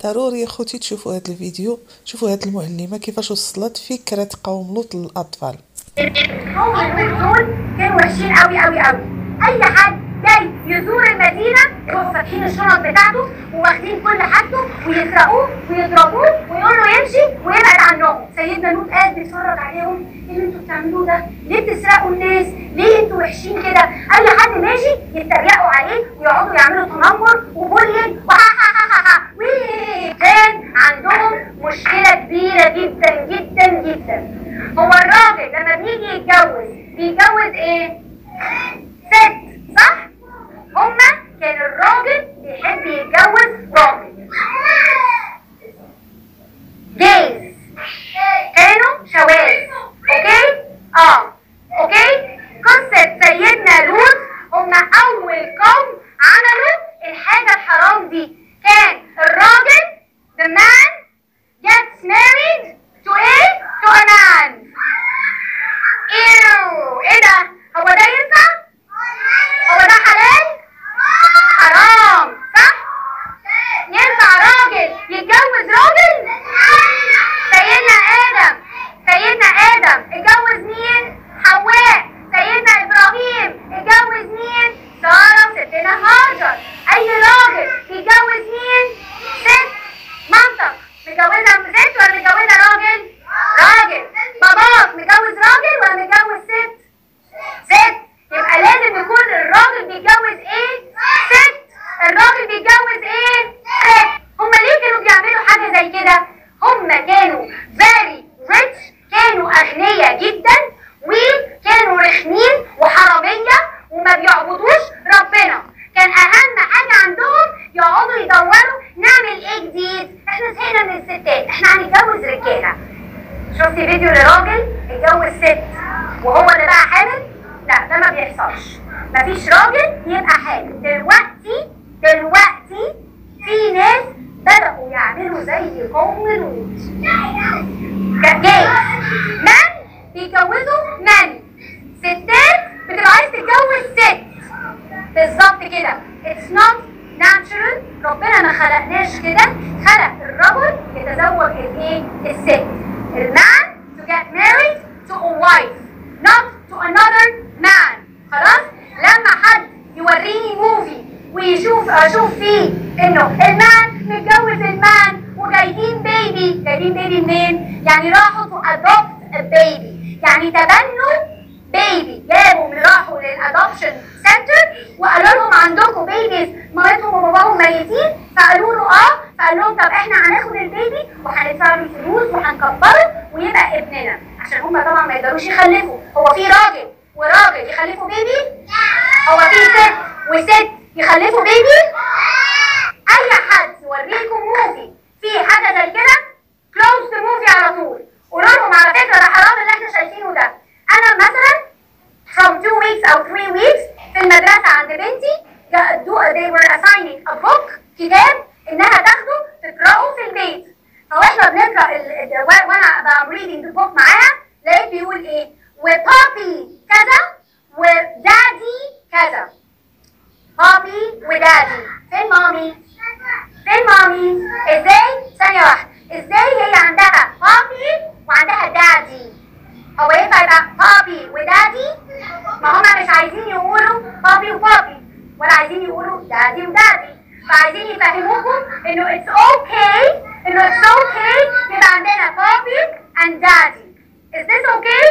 ضروري يا خوتي تشوفوا هذا الفيديو شوفوا هذه المعلمه كيفاش وصلت فكره قوم لوط للاطفال هم البيت دول كانوا وحشين قوي قوي قوي اي حد جاي يزور المدينه يروحوا فاتحين الشنط بتاعته وواخدين كل حاجته ويسرقوه ويضربوه ويقولوا له يمشي ويبعد عنهم سيدنا لوط قاعد بيتفرج عليهم ايه اللي انتوا بتعملوه ده؟ ليه بتسرقوا الناس؟ ليه انتوا وحشين كده؟ اي حد ماشي يتريقوا عليه ويقعدوا يعملوا تنمر وبولينج كان عندهم مشكله كبيره جدا جدا جدا هو الراجل لما بيجي يتجوز بيتجوز ايه؟ ست صح؟ هما كان الراجل بيحب يتجوز راجل جيز كانوا شواذ اوكي؟ اه اوكي؟ قصة سيدنا لوط هما أول قوم عملوا الحاجة الحرام دي كان الراجل the man gets married to ايه؟ to a man ايوه ايه ده؟ هو ده ينفع؟ هو ده حلال؟ حرام صح؟ ينفع راجل يتجوز راجل؟ سيدنا آدم سيدنا آدم اتجوز مين؟ حواء سيدنا إبراهيم اتجوز مين؟ سارة وستنا هاجر أي راجل يتجوز مين؟ ست منطق متجوزة ست ولا متجوزة راجل؟ راجل باباك متجوز راجل ولا متجوز ست؟ ست يبقى لازم يكون الراجل بيتجوز ايه؟ ست الراجل بيتجوز ايه؟ ست هما ليه كانوا بيعملوا حاجة زي كده؟ هما كانوا very rich كانوا أغنياء جدا وكانوا رخمين وحرامية وما بيعبدوش ربنا كان أهم حاجة عندهم يقعدوا يدوروا نعمل ايه جديد؟ احنا زهقنا من الستات احنا هنتجوز رجالة شفتي فيديو لراجل اتجوز ست وهو اللي بقى حامل؟ لا ده ما بيحصلش مفيش راجل يبقى حامل دلوقتي دلوقتي في ناس بدأوا يعملوا زي قوم لوط جاي من بيتجوزوا من ستات بتبقى عايز تتجوز ست بالظبط كده it's not natural ربنا ما خلقناش كده خلق الرجل يتزوج الايه الست المان to get married to a wife not to another man خلاص لما حد يوريني موفي ويشوف اشوف فيه انه المان متجوز المان وجايبين بيبي جايبين بيبي منين يعني راحوا تو adopt a baby يعني تبنوا بيبي جابوا من راحوا للادوبشن سنتر وقالوا لهم عندكم بيبيز مامتهم وباباهم ميتين فقالوا له اه فقال لهم طب احنا هناخد البيبي وهندفع له الفلوس وهنكبره ويبقى ابننا عشان هم طبعا ما يقدروش يخلفوا هو في راجل وراجل يخلفوا بيبي هو في ست وست يخلفوا بيبي اي حد يوريكم موفي فيه حاجه زي كده كلوز ذا موفي على طول قولوا لهم على فكره ده حرام اللي احنا شايفينه ده انا مثلا from two weeks او three weeks في المدرسه عند بنتي جا- do- they were assigning a book كتاب انها تاخده تقراه في البيت فواحنا بنقرا ال- ال- و- وانا ب- I'm reading the book معاها لقيت بيقول ايه وبابي كذا ودادي كذا بابي ودادي فين مامي فين مامي ازاي ثانيه واحده ازاي هي عندها بابي وعندها دادي هو ينفع يبقى بابي ودادي ما هما مش عايزين يقولوا بابي وبابي ولا عايزين يقولوا دادي ودادي فعايزين يفهموكم انه it's okay انه it's okay يبقى عندنا بابي and daddy is this okay?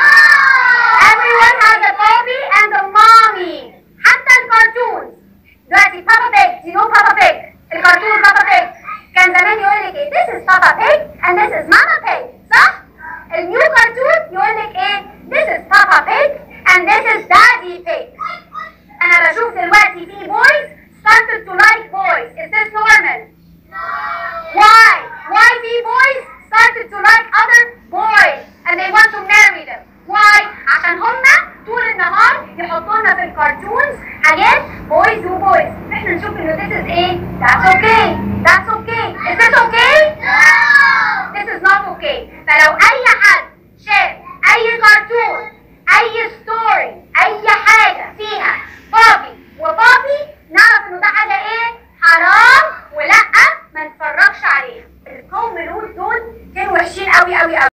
everyone has a bobby and a mommy حتى الكرتون دلوقتي بابا بيج you know بابا بيج الكرتون بابا بيج كان زمان يقول لك ايه this is بابا بيج and this is ماما بيج صح؟ النيو كرتون يقول لك ايه this is بابا بيج and this is daddy pig انا بشوف دلوقتي في boys started to like boys is this normal why why the boys started to like other boys and they want to marry them why عشان هما طول النهار يحطوا لنا في الكرتونز حاجات boys وبويز احنا نشوف انه this is ايه that's okay that's okay is this okay this is not okay فلو اي حد شاف اي كرتون اي ستوري اي حاجه فيها بابي وبابي نعرف انه ده حاجه ايه حرام ولا قوم لوط دول كانوا وحشين قوي قوي قوي